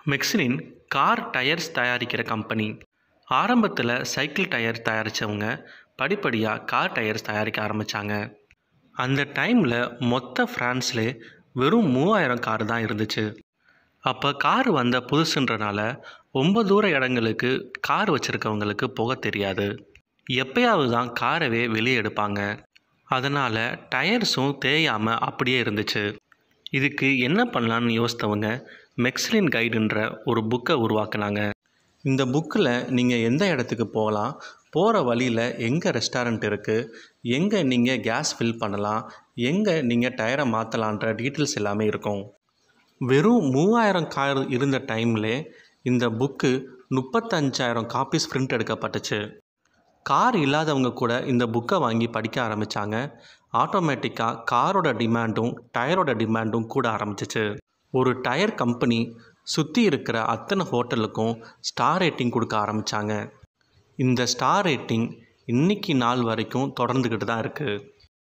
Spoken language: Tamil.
மெக்ஸிலின் கார் டயர்ஸ் தயாரிக்கிற கம்பெனி ஆரம்பத்தில் சைக்கிள் டயர் தயாரித்தவங்க படிப்படியாக கார் டயர்ஸ் தயாரிக்க ஆரம்பித்தாங்க அந்த டைமில் மொத்த ஃப்ரான்ஸ்லே வெறும் மூவாயிரம் கார் தான் இருந்துச்சு அப்போ கார் வந்த புதுசுன்றனால ரொம்ப தூர இடங்களுக்கு கார் வச்சுருக்கவங்களுக்கு போக தெரியாது எப்பயாவது தான் காரவே வெளியே எடுப்பாங்க அதனால் டயர்ஸும் தேயாமல் அப்படியே இருந்துச்சு இதுக்கு என்ன பண்ணலான்னு யோசித்தவங்க மெக்ஸ்லின் கைடுன்ற ஒரு புக்கை உருவாக்குனாங்க இந்த புக்கில் நீங்கள் எந்த இடத்துக்கு போகலாம் போகிற வழியில் எங்கே ரெஸ்டாரண்ட் இருக்குது எங்கே நீங்கள் கேஸ் ஃபில் பண்ணலாம் எங்கே நீங்கள் டயரை மாற்றலான்ற டீட்டெயில்ஸ் எல்லாமே இருக்கும் வெறும் மூவாயிரம் கார் இருந்த டைம்லே இந்த புக்கு முப்பத்தஞ்சாயிரம் காப்பீஸ் பிரிண்ட் எடுக்கப்பட்டுச்சு கார் இல்லாதவங்க கூட இந்த புக்கை வாங்கி படிக்க ஆரம்பித்தாங்க ஆட்டோமேட்டிக்காக காரோட டிமாண்டும் டயரோட டிமாண்டும் கூட ஆரம்பிச்சிச்சு ஒரு டயர் கம்பெனி சுற்றி இருக்கிற அத்தனை ஹோட்டலுக்கும் ஸ்டார் ரேட்டிங் கொடுக்க ஆரம்பித்தாங்க இந்த ஸ்டார் ரேட்டிங் இன்னைக்கு நாள் வரைக்கும் தொடர்ந்துக்கிட்டு தான் இருக்குது